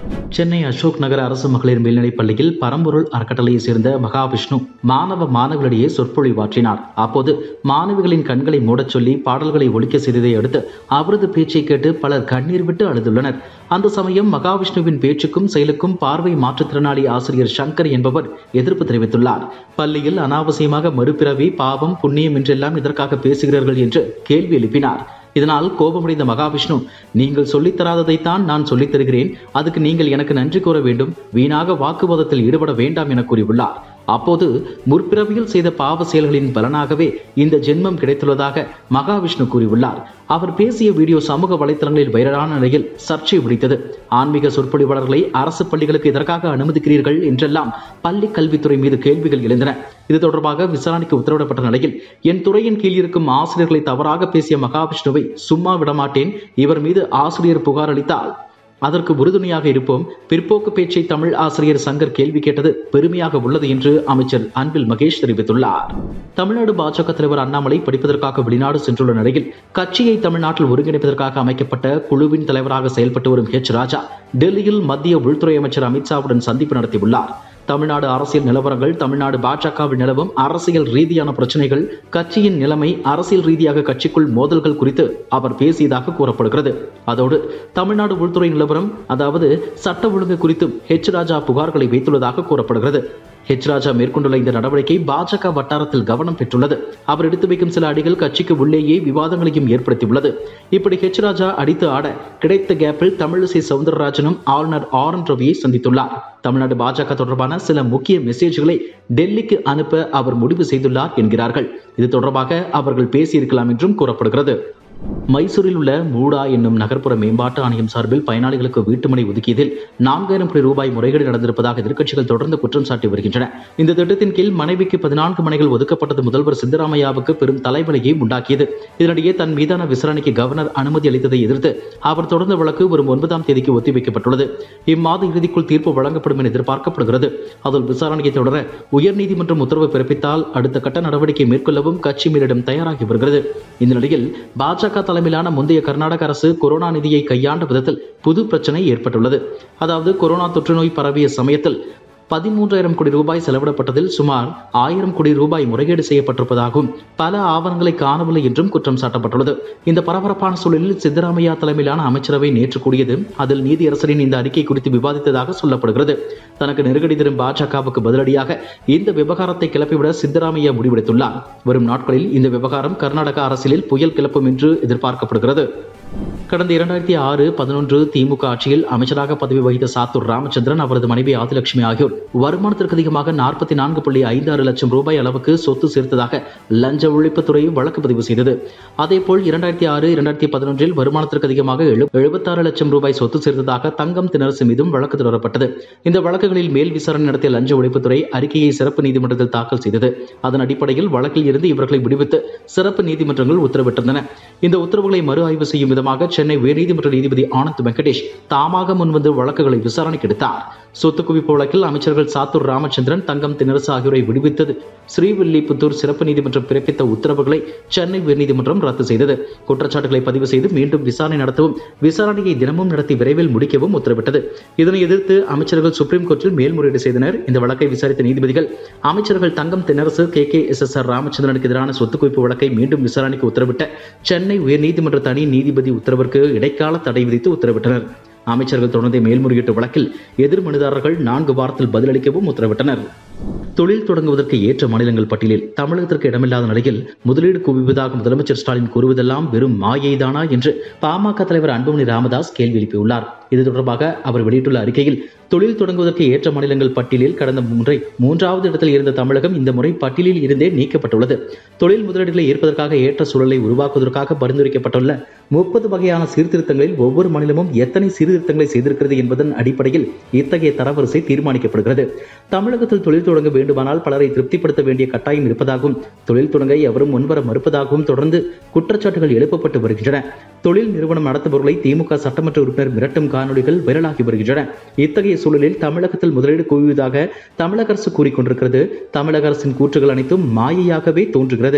சென்னை அசோக் நகர் அரசு மகளிர் மேல்நிலைப் பள்ளியில் பரம்பொருள் அறக்கட்டளையைச் சேர்ந்த மகாவிஷ்ணு மாணவ மாணவர்களிடையே சொற்பொழிவாற்றினார் அப்போது மாணவிகளின் கண்களை மூடச் சொல்லி பாடல்களை ஒலிக்க செய்ததை அடுத்து அவரது பேச்சை கேட்டு பலர் கண்ணீர் விட்டு அழுதுள்ளனர் அந்த சமயம் மகாவிஷ்ணுவின் பேச்சுக்கும் செயலுக்கும் பார்வை மாற்றுத்திறனாளி ஆசிரியர் சங்கர் என்பவர் எதிர்ப்பு தெரிவித்துள்ளார் பள்ளியில் அனாவசியமாக மறுபிறவி பாவம் புண்ணியம் என்றெல்லாம் இதற்காக பேசுகிறார்கள் என்று கேள்வி எழுப்பினார் இதனால் கோபமடைந்த மகாவிஷ்ணு நீங்கள் சொல்லித் தராததைத்தான் நான் சொல்லித் தருகிறேன் அதுக்கு நீங்கள் எனக்கு நன்றி கூற வேண்டும் வீணாக வாக்குவாதத்தில் ஈடுபட வேண்டாம் என கூறியுள்ளார் அப்போது முற்பிறவியில் செய்த பாவ செயல்களின் பலனாகவே இந்த ஜென்மம் கிடைத்துள்ளதாக மகாவிஷ்ணு கூறியுள்ளார் அவர் பேசிய வீடியோ சமூக வலைத்தளங்களில் வைரலான நிலையில் சர்ச்சை விடுத்தது ஆன்மீக சொற்பொழிவாளர்களை அரசு பள்ளிகளுக்கு எதற்காக அனுமதிக்கிறீர்கள் என்றெல்லாம் பள்ளி கல்வித்துறை மீது கேள்விகள் எழுந்தன இது தொடர்பாக விசாரணைக்கு உத்தரவிடப்பட்ட நிலையில் என் துறையின் கீழ் இருக்கும் ஆசிரியர்களை தவறாக பேசிய மகாவிஷ்ணுவை சும்மா விடமாட்டேன் இவர் மீது ஆசிரியர் புகார் அளித்தால் அதற்கு உறுதுணையாக இருப்போம் பிற்போக்கு பேச்சை தமிழ் ஆசிரியர் சங்கர் கேள்வி கேட்டது பெருமையாக உள்ளது என்று அமைச்சர் அன்பில் மகேஷ் தெரிவித்துள்ளார் தமிழ்நாடு பாஜக தலைவர் அண்ணாமலை படிப்பதற்காக வெளிநாடு சென்றுள்ள நிலையில் கட்சியை தமிழ்நாட்டில் ஒருங்கிணைப்பதற்காக அமைக்கப்பட்ட குழுவின் தலைவராக செயல்பட்டு வரும் ஹெச் ராஜா டெல்லியில் மத்திய உள்துறை அமைச்சர் அமித்ஷாவுடன் சந்திப்பு நடத்தியுள்ளார் தமிழ்நாடு அரசியல் நிலவரங்கள் தமிழ்நாடு பாஜகவில் நிலவும் அரசியல் ரீதியான பிரச்சனைகள் கட்சியின் நிலைமை அரசியல் ரீதியாக கட்சிக்குள் மோதல்கள் குறித்து அவர் பேசியதாக கூறப்படுகிறது அதோடு தமிழ்நாடு உள்துறை நிலவரம் அதாவது சட்ட ஒழுங்கு குறித்தும் ஹெச் ராஜா புகார்களை வைத்துள்ளதாக கூறப்படுகிறது ஹெச் ராஜா மேற்கொண்டுள்ள இந்த நடவடிக்கை பாஜக வட்டாரத்தில் கவனம் பெற்றுள்ளது அவர் எடுத்து வைக்கும் சில அடிகள் கட்சிக்கு உள்ளேயே விவாதங்களையும் ஏற்படுத்தியுள்ளது இப்படி ஹெச் ராஜா அடித்து ஆட கிடைத்த கேப்பில் தமிழிசை சவுந்தரராஜனும் ஆளுநர் ஆர் என் ரவியை சந்தித்துள்ளார் தமிழ்நாடு பாஜக தொடர்பான சில முக்கிய மெசேஜ்களை டெல்லிக்கு அனுப்ப அவர் முடிவு செய்துள்ளார் என்கிறார்கள் இது தொடர்பாக அவர்கள் பேசியிருக்கலாம் என்றும் கூறப்படுகிறது மைசூரில் உள்ள மூடா என்னும் நகர்ப்புற மேம்பாட்டு ஆணையம் சார்பில் பயனாளிகளுக்கு வீட்டுமனை ஒதுக்கியதில் நான்காயிரம் கோடி ரூபாய் முறைகேடு நடந்திருப்பதாக எதிர்க்கட்சிகள் தொடர்ந்து குற்றம் சாட்டி வருகின்றன இந்த திட்டத்தின் கீழ் மனைவிக்கு பதினான்கு மனைகள் ஒதுக்கப்பட்டது முதல்வர் சித்தராமையாவுக்கு பெரும் தலைவலியை உண்டாக்கியது இதனிடையே தன் மீதான விசாரணைக்கு கவர்னர் அனுமதி அளித்ததை எதிர்த்து அவர் தொடர்ந்த வழக்கு வரும் ஒன்பதாம் தேதிக்கு ஒத்திவைக்கப்பட்டுள்ளது இம்மாத இறுதிக்குள் தீர்ப்பு வழங்கப்படும் என எதிர்பார்க்கப்படுகிறது அதில் விசாரணையை தொடர உயர்நீதிமன்றம் உத்தரவு பிறப்பித்தால் அடுத்த கட்ட நடவடிக்கை மேற்கொள்ளவும் கட்சி மேலிடம் தயாராகி வருகிறது இந்த நிலையில் பாஜக தலைமையிலான முந்தைய கர்நாடக அரசு கொரோனா நிதியை கையாண்ட விதத்தில் புது பிரச்சனை ஏற்பட்டுள்ளது அதாவது கொரோனா தொற்று நோய் பரவிய சமயத்தில் பதிமூன்றாயிரம் கோடி ரூபாய் செலவிடப்பட்டதில் சுமார் ஆயிரம் கோடி ரூபாய் முறைகேடு செய்யப்பட்டிருப்பதாகவும் பல ஆவணங்களை காணவில்லை என்றும் குற்றம் சாட்டப்பட்டுள்ளது இந்த பரபரப்பான சூழலில் சித்தராமையா தலைமையிலான அமைச்சரவை நேற்று கூடியது அதில் நீதியரசரின் இந்த அறிக்கை குறித்து விவாதித்ததாக சொல்லப்படுகிறது தனக்கு நெருக்கடி தரும் பாஜகவுக்கு பதிலடியாக இந்த விவகாரத்தை கிளப்பிவிட சித்தராமையா முடிவெடுத்துள்ளார் வரும் நாட்களில் இந்த விவகாரம் கர்நாடக அரசியலில் புயல் கிளப்பும் என்று எதிர்பார்க்கப்படுகிறது கடந்த இரண்டாயிரத்தி ஆறு பதினொன்று திமுக ஆட்சியில் அமைச்சராக பதவி வகித்த சாத்தூர் ராமச்சந்திரன் அவரது மனைவி ஆதிலட்சுமி ஆகியோர் வருமானத்திற்கு அதிகமாக நாற்பத்தி நான்கு புள்ளி ஐந்து ஆறு லட்சம் ரூபாய் அளவுக்கு சொத்து சேர்த்ததாக லஞ்ச ஒழிப்புத்துறை வழக்கு பதிவு செய்தது அதேபோல் இரண்டாயிரத்தி ஆறு இரண்டாயிரத்தி பதினொன்றில் வருமானத்திற்கு அதிகமாக எழு எழுபத்தாறு லட்சம் ரூபாய் சொத்து சேர்த்ததாக தங்கம் திணறசு மீதும் வழக்கு தொடரப்பட்டது இந்த வழக்குகளில் மேல் விசாரணை நடத்திய லஞ்ச ஒழிப்புத்துறை அறிக்கையை சிறப்பு நீதிமன்றத்தில் தாக்கல் செய்தது அதன் அடிப்படையில் வழக்கில் இருந்து இவர்களை விடுவித்து சிறப்பு நீதிமன்றங்கள் உத்தரவிட்டிருந்தன இந்த உத்தரவுகளை மறு ஆய்வு செய்யும் விதமாக சென்னை உயர்நீதிமன்ற நீதிபதி ஆனந்த் வெங்கடேஷ் தாமாக முன்வந்து வழக்குகளை விசாரணைக்கு எடுத்தார் சொத்து குவிப்பு வழக்கில் அமைச்சர்கள் சாத்தூர் ராமச்சந்திரன் தங்கம் திணறசு ஆகியோரை விடுவித்தது ஸ்ரீவில்லிபுத்தூர் சிறப்பு நீதிமன்றம் பிறப்பித்த உத்தரவுகளை சென்னை உயர்நீதிமன்றம் ரத்து செய்தது குற்றச்சாட்டுகளை பதிவு செய்து மீண்டும் விசாரணை நடத்தவும் விசாரணையை தினமும் நடத்தி விரைவில் முடிக்கவும் உத்தரவிட்டது இதனை எதிர்த்து அமைச்சர்கள் சுப்ரீம் கோர்ட்டில் மேல்முறையீடு செய்தனர் இந்த வழக்கை விசாரித்த நீதிபதிகள் அமைச்சர்கள் Thangam Thennarasu K K S S R ராமச்சந்திரனுக்கு எதிரான சொத்து குவிப்பு வழக்கை மீண்டும் விசாரணைக்கு உத்தரவிட்ட சென்னை உயர்நீதிமன்ற தனி நீதிபதி உத்தரவிற்கு இடைக்கால தடை விதித்து உத்தரவிட்டனர் அமைச்சர்கள் தொடர்ந்த மேல்முறையீட்டு வழக்கில் எதிர் மனுதாரர்கள் நான்கு வாரத்தில் பதிலளிக்கவும் உத்தரவிட்டனர் தொழில் தொடங்குவதற்கு ஏற்ற மாநிலங்கள் பட்டியலில் தமிழகத்திற்கு இடமில்லாத நிலையில் முதலீடு குவிவதாக முதலமைச்சர் ஸ்டாலின் கூறுவதெல்லாம் வெறும் மாயைதானா என்று பாமக தலைவர் அன்புமணி ராமதாஸ் கேள்வி எழுப்பியுள்ளார் இது தொடர்பாக அவர் வெளியிட்டுள்ள அறிக்கையில் தொழில் தொடங்குவதற்கு ஏற்ற மாநிலங்கள் பட்டியலில் கடந்த முறை மூன்றாவது இடத்தில் இருந்த தமிழகம் இந்த முறை பட்டியலில் இருந்தே நீக்கப்பட்டுள்ளது தொழில் முதலீடுகளை ஏற்பதற்காக ஏற்ற சூழலை உருவாக்குவதற்காக பரிந்துரைக்கப்பட்டுள்ள முப்பது வகையான சீர்திருத்தங்களில் ஒவ்வொரு மாநிலமும் எத்தனை சீர்திருத்தங்களை செய்திருக்கிறது என்பதன் அடிப்படையில் இத்தகைய தரவரிசை தீர்மானிக்கப்படுகிறது தமிழகத்தில் தொழில் தொடங்க வேண்டுமானால் பலரை திருப்திப்படுத்த வேண்டிய கட்டாயம் இருப்பதாகவும் தொழில் தொடங்க எவரும் முன்வர மறுப்பதாகவும் தொடர்ந்து குற்றச்சாட்டுகள் எழுப்பப்பட்டு வருகின்றன தொழில் நிறுவனம் நடத்துபவர்களை திமுக சட்டமன்ற உறுப்பினர் மிரட்டும் காணொலிகள் வைரலாகி வருகின்றன இத்தகைய சூழலில் தமிழகத்தில் முதலீடு குவிவதாக தமிழக அரசு கூறிக்கொண்டிருக்கிறது தமிழக அரசின் கூற்றுகள் அனைத்தும் மாயையாகவே தோன்றுகிறது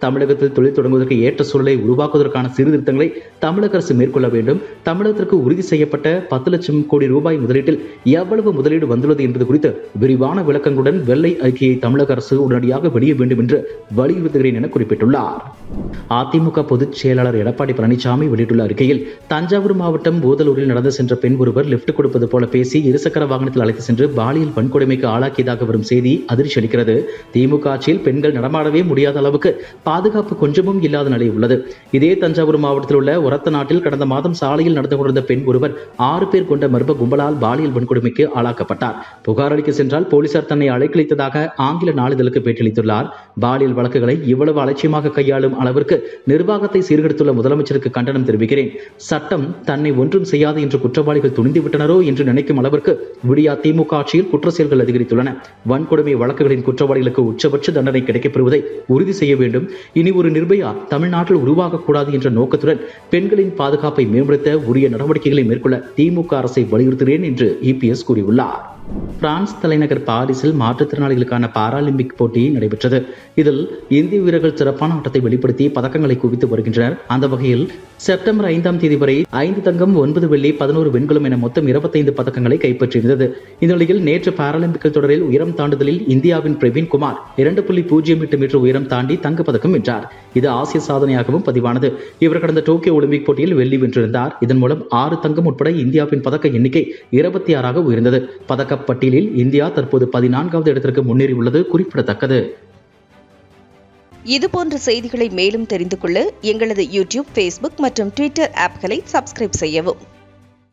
தமிழகத்தில் தொழில் தொடங்குவதற்கு ஏற்ற சூழலை உருவாக்குவதற்கான சீர்திருத்தங்களை தமிழக அரசு மேற்கொள்ள வேண்டும் தமிழகத்திற்கு உறுதி செய்யப்பட்ட பத்து லட்சம் கோடி ரூபாய் முதலீட்டில் எவ்வளவு முதலீடு வந்துள்ளது என்பது குறித்து விரிவான விளக்கங்களுடன் வெள்ளை அறிக்கையை தமிழக அரசு உடனடியாக வெளிய வேண்டும் என்று வலியுறுத்துகிறேன் என குறிப்பிட்டுள்ளார் அதிமுக பொதுச் செயலாளர் எடப்பாடி பழனிசாமி வெளியிட்டுள்ள அறிக்கையில் தஞ்சாவூர் மாவட்டம் போதலூரில் நடந்து சென்ற பெண் ஒருவர் லிப்ட் கொடுப்பது போல பேசி இருசக்கர வாகனத்தில் அழைத்து சென்று பாலியல் வன்கொடுமைக்கு ஆளாக்கியதாக வரும் செய்தி அதிர்ச்சி அளிக்கிறது திமுக ஆட்சியில் பெண்கள் நடமாடவே முடியாத அளவுக்கு பாதுகாப்பு கொஞ்சமும் இல்லாத நிலை உள்ளது இதே தஞ்சாவூர் மாவட்டத்தில் உள்ள ஒரத்த நாட்டில் கடந்த மாதம் சாலையில் நடந்து கொண்டிருந்த பெண் ஒருவர் ஆறு பேர் கொண்ட மர்ம கும்பலால் பாலியல் வன்கொடுமைக்கு ஆளாக்கப்பட்டார் புகார் அளிக்க சென்றால் போலீசார் தன்னை அழைக்கழித்ததாக ஆங்கில நாளிதழுக்கு பேட்டியளித்துள்ளார் பாலியல் வழக்குகளை இவ்வளவு அலட்சியமாக கையாளும் அளவிற்கு நிர்வாகத்தை சீர்கெடுத்துள்ள முதலமைச்சருக்கு கண்டனம் தெரிவிக்கிறேன் சட்டம் தன்னை ஒன்றும் செய்யாது என்று குற்றவாளிகள் துணிந்து விட்டனரோ என்று நினைக்கும் அளவிற்கு விடியா திமுக ஆட்சியில் குற்ற செயல்கள் அதிகரித்துள்ளன வன்கொடுமை வழக்குகளின் குற்றவாளிகளுக்கு உச்சபட்ச தண்டனை கிடைக்கப்பெறுவதை உறுதி செய்ய வேண்டும் இனி ஒரு நிர்பயா தமிழ்நாட்டில் உருவாகக்கூடாது என்ற நோக்கத்துடன் பெண்களின் பாதுகாப்பை மேம்படுத்த உரிய நடவடிக்கைகளை மேற்கொள்ள திமுக அரசை வலியுறுத்துகிறேன் என்று இபிஎஸ் கூறியுள்ளார் பிரான்ஸ் தலைநகர் பாரிஸில் மாற்றுத்திறனாளிகளுக்கான பாராலிம்பிக் போட்டி நடைபெற்றது இதில் இந்திய வீரர்கள் சிறப்பான ஆட்டத்தை வெளிப்படுத்தி பதக்கங்களை குவித்து வருகின்றனர் அந்த வகையில் செப்டம்பர் ஐந்தாம் தேதி வரை ஐந்து தங்கம் ஒன்பது வெள்ளி பதினோரு வெண்கலம் என மொத்தம் இருபத்தைந்து பதக்கங்களை கைப்பற்றியிருந்தது இந்த நிலையில் நேற்று பாராலிம்பிக் தொடரில் உயரம் தாண்டுதலில் இந்தியாவின் பிரவீன் குமார் இரண்டு புள்ளி பூஜ்ஜியம் எட்டு மீட்டர் உயரம் தாண்டி தங்கப்பதக்கம் வென்றார் இது ஆசிய சாதனையாகவும் பதிவானது இவர் கடந்த டோக்கியோ ஒலிம்பிக் போட்டியில் வெள்ளி வென்றிருந்தார் இதன் மூலம் ஆறு தங்கம் உட்பட இந்தியாவின் பதக்க எண்ணிக்கை இருபத்தி ஆறாக உயர்ந்தது பதக்க பட்டியலில் இந்தியா தற்போது பதினான்காவது இடத்திற்கு முன்னேறியுள்ளது குறிப்பிடத்தக்கது இதுபோன்ற செய்திகளை மேலும் தெரிந்து கொள்ள எங்களது யூடியூப் ஃபேஸ்புக் மற்றும் ட்விட்டர் ஆப்களை சப்ஸ்கிரைப் செய்யவும்